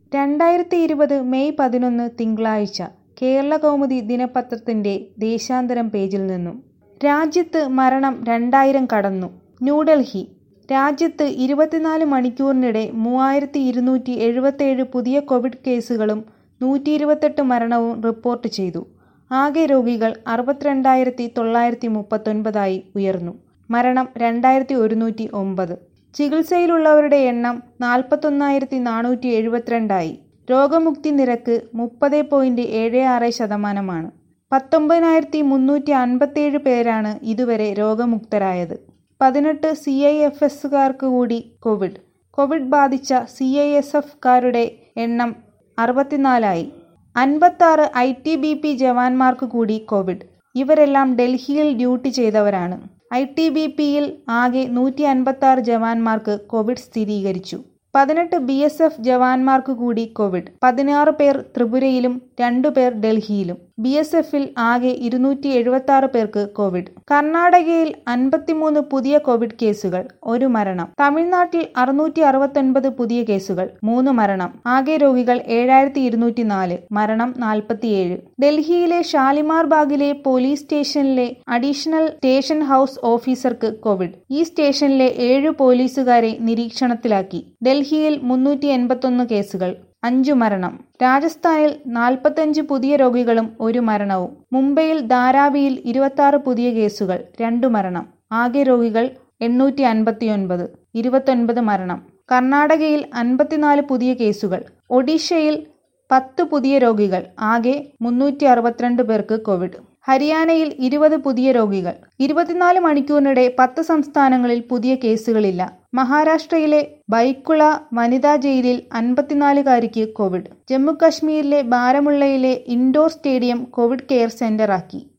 രണ്ടായിരത്തി ഇരുപത് മെയ് പതിനൊന്ന് തിങ്കളാഴ്ച കേരളകൗമുദി ദിനപത്രത്തിന്റെ ദേശാന്തരം പേജിൽ നിന്നും രാജ്യത്ത് മരണം രണ്ടായിരം കടന്നു ന്യൂഡൽഹി രാജ്യത്ത് ഇരുപത്തിനാല് മണിക്കൂറിനിടെ മൂവായിരത്തി ഇരുന്നൂറ്റി എഴുപത്തേഴ് പുതിയ കോവിഡ് കേസുകളും നൂറ്റി ഇരുപത്തെട്ട് മരണവും റിപ്പോർട്ട് ചെയ്തു ആകെ രോഗികൾ അറുപത്തിരണ്ടായിരത്തി തൊള്ളായിരത്തി മുപ്പത്തൊൻപതായി ഉയർന്നു മരണം രണ്ടായിരത്തി ഒരുന്നൂറ്റി ഒമ്പത് ചികിത്സയിലുള്ളവരുടെ എണ്ണം നാൽപ്പത്തൊന്നായിരത്തി നാനൂറ്റി എഴുപത്തിരണ്ടായി രോഗമുക്തി നിരക്ക് മുപ്പത് പോയിന്റ് ഏഴ് ആറ് ശതമാനമാണ് പത്തൊമ്പതിനായിരത്തി മുന്നൂറ്റി അൻപത്തിയേഴ് പേരാണ് ഇതുവരെ രോഗമുക്തരായത് പതിനെട്ട് സി ഐ എഫ് എസുകാർക്ക് കൂടി കോവിഡ് കോവിഡ് ബാധിച്ച സി ഐ എസ് എഫുകാരുടെ എണ്ണം അറുപത്തിനാലായി അൻപത്താറ് ഐ ടി ബി പി ജവാന്മാർക്ക് കൂടി കോവിഡ് ഇവരെല്ലാം ഡൽഹിയിൽ ഡ്യൂട്ടി ചെയ്തവരാണ് ഐ ടി ബി പിയിൽ ആകെ നൂറ്റി അൻപത്തി ജവാന്മാർക്ക് കോവിഡ് സ്ഥിരീകരിച്ചു പതിനെട്ട് ബി എസ് എഫ് ജവാന്മാർക്ക് കൂടി കോവിഡ് പതിനാറ് പേർ ത്രിപുരയിലും രണ്ടു പേർ ഡൽഹിയിലും ബി എസ് എഫിൽ ആകെ ഇരുന്നൂറ്റി എഴുപത്തി ആറ് പേർക്ക് കോവിഡ് കർണാടകയിൽ അൻപത്തിമൂന്ന് പുതിയ കോവിഡ് കേസുകൾ ഒരു മരണം തമിഴ്നാട്ടിൽ അറുന്നൂറ്റി അറുപത്തൊൻപത് പുതിയ കേസുകൾ മൂന്ന് മരണം ആകെ രോഗികൾ ഏഴായിരത്തി ഇരുന്നൂറ്റി നാല് മരണം നാൽപ്പത്തിയേഴ് ഡൽഹിയിലെ ഷാലിമാർ ബാഗിലെ പോലീസ് സ്റ്റേഷനിലെ അഡീഷണൽ സ്റ്റേഷൻ ഹൌസ് ഓഫീസർക്ക് കോവിഡ് ഈ സ്റ്റേഷനിലെ ഏഴ് പോലീസുകാരെ നിരീക്ഷണത്തിലാക്കി ഡൽഹിയിൽ മുന്നൂറ്റി എൺപത്തൊന്ന് കേസുകൾ അഞ്ചു മരണം രാജസ്ഥാനിൽ നാൽപ്പത്തഞ്ച് പുതിയ രോഗികളും ഒരു മരണവും മുംബൈയിൽ ധാരാവിയിൽ ഇരുപത്തി പുതിയ കേസുകൾ രണ്ടു മരണം ആകെ രോഗികൾ എണ്ണൂറ്റി അൻപത്തിയൊൻപത് ഇരുപത്തൊൻപത് മരണം കർണാടകയിൽ അൻപത്തിനാല് പുതിയ കേസുകൾ ഒഡീഷയിൽ പത്ത് പുതിയ രോഗികൾ ആകെ മുന്നൂറ്റി അറുപത്തിരണ്ട് പേർക്ക് കോവിഡ് ഹരിയാനയിൽ ഇരുപത് പുതിയ രോഗികൾ ഇരുപത്തിനാല് മണിക്കൂറിനിടെ പത്ത് സംസ്ഥാനങ്ങളിൽ പുതിയ കേസുകളില്ല മഹാരാഷ്ട്രയിലെ ബൈക്കുള വനിതാ ജയിലിൽ അൻപത്തിനാലുകാരിക്ക് കോവിഡ് ജമ്മുകശ്മീരിലെ ബാരമുള്ളയിലെ ഇൻഡോർ സ്റ്റേഡിയം കോവിഡ് കെയർ സെന്ററാക്കി